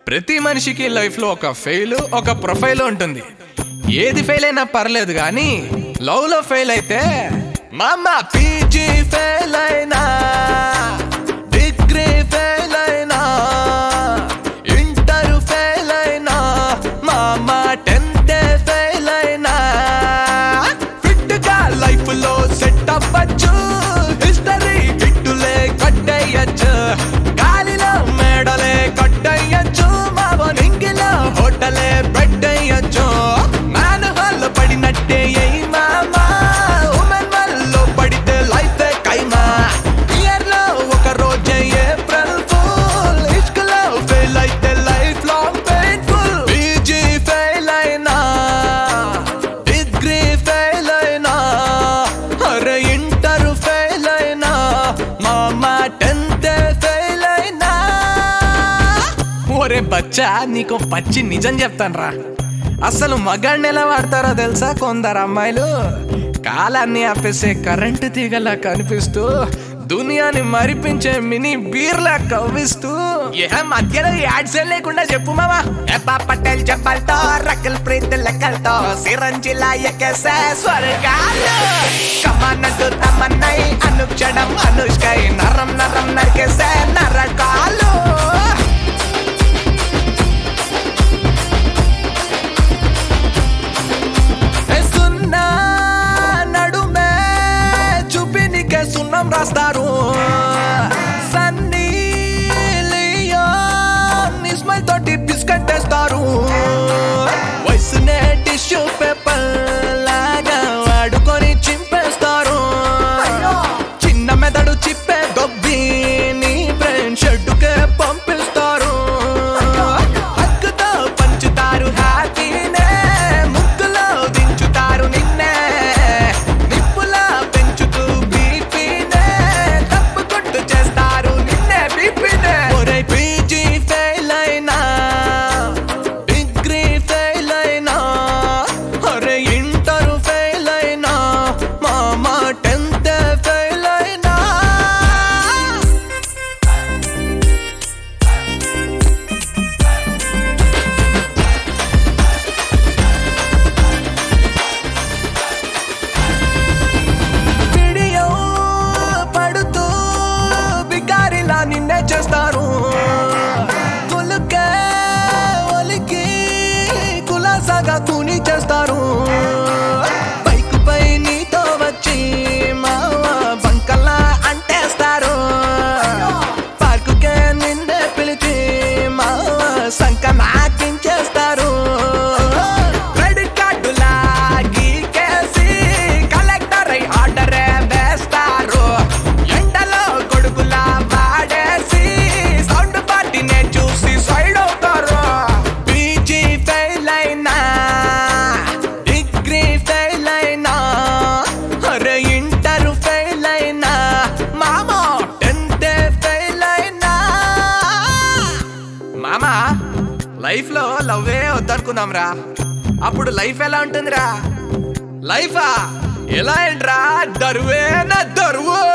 ప్రతి మనిషికి లైఫ్లో ఒక ఫెయిల్ ఒక ప్రొఫైల్ ఉంటుంది ఏది ఫెయిల్ అయినా పర్లేదు కానీ లవ్లో ఫెయిల్ అయితే మామ పీజీ ఫెయిల్ అయినా డిగ్రీ ఫెయిల్ అయినా ఇంటర్ ఫెయిల్ అయినా మామ టెన్త్ ఫెయిల్ అయినా ఫిట్ గా లైఫ్ లో సెట్ అవ్వచ్చు హిస్టరీ హిట్టులే కట్టేయచ్చు గాలిలో మేడలే కట్టేయచ్చు మావ నింగిలో హోటలే పెట్టేయచ్చు మ్యాన్ హాల్ పడినట్టే ఎయ్ మామా ఉమెన్ వల్లో పడితే లైఫ్ కైమా ఇయర్ లో ఒక రోజే ఏప్రిల్ ఫుల్ ఇష్క్ లో ఫెయిల్ అయితే life long painful PG fail అయినా డిగ్రీ ఫెయిల్ అయినా అరే ఇంటర్ ఫెయిల్ అయినా మామ టెన్త్ ఫెయిల్ అయినా ఒరే బచ్చా నీకు పచ్చి నిజం చెప్తాను రా అసలు మగాడిని ఎలా వాడతారో తెలుసా కొందరు అమ్మాయిలు కాలాన్ని ఆపేసే కరెంటు తీగలా కనిపిస్తూ దునియాని మరిపించే మినీ బీర్లా కవ్విస్తూ ఏ మధ్యలో యాడ్స్ లేకుండా చెప్పు మావా ఎప్పా పటేల్ చెప్పాలతో రకల్ ప్రీత్ లెక్కలతో సిరంజిలా ఎక్కేసే స్వర్గాలు కమానట్టు తమన్నై అనుక్షణం అనుష్కై నరం నరం నరికేసే నరకాలు ఏ సున్నా నడుమే చూపినికే సున్నం రాస్తారు సన్నీ లియోన్ నీ స్మైల్ తోటి బిస్కెట్ వేస్తారు వయసునే టిష్యూ పేపర్ లాగా వాడుకొని చింపేస్తారు చిన్న మెదడు చిప్పే దొబ్బి నీ బ్రెయిన్ షెడ్డుకే పంపిస్తారు హక్కుతో పంచుతారు హ్యాపీనే ముక్కులో దించుతారు నిన్నే నిప్పులా పెంచుతూ బీపీనే తప్పు కొట్టు చేస్తారు నిన్నే బీపీనే ఒరే పీజీ ఫెయిల్ అయినా డిగ్రీ ఫెయిల్ అయినా అరే ఇంటర్ ఫెయిల్ అయినా మామ టెన్త్ ఫెయిల్ అయినా వీడియో పడుతూ బికారిలా నిన్నే చేస్తారు కులుకే ఒలికి కులాసాగా కూని చేస్తారు బైక్ పై నీతో వచ్చి మావ బంకల్లా అంటేస్తారు పార్కుకే నిన్నే పిలిచి మావ సంక నాకించేస్తారు క్రెడిట్ కార్డు లాగీకేసి కలెక్టర్ అయి ఆర్డరే వేస్తారు ఎండలో కొడుకులా వాడేసి సౌండ్ పార్టీనే చూసి సైడ్ అవుతారు పీజీ ఫెయిల్ అయినా డిగ్రీ ఫెయిల్ అయినా అరే ఇంటర్ ఫెయిల్ అయినా మామా టెన్త్ ఫెయిల్ అయినా మామా లైఫ్ లో లవ్వే వద్దనుకుందాం రా అప్పుడు లైఫ్ ఎలా ఉంటుందిరా లైఫా ఎలా ఏంట్రా దరువేనా దరువు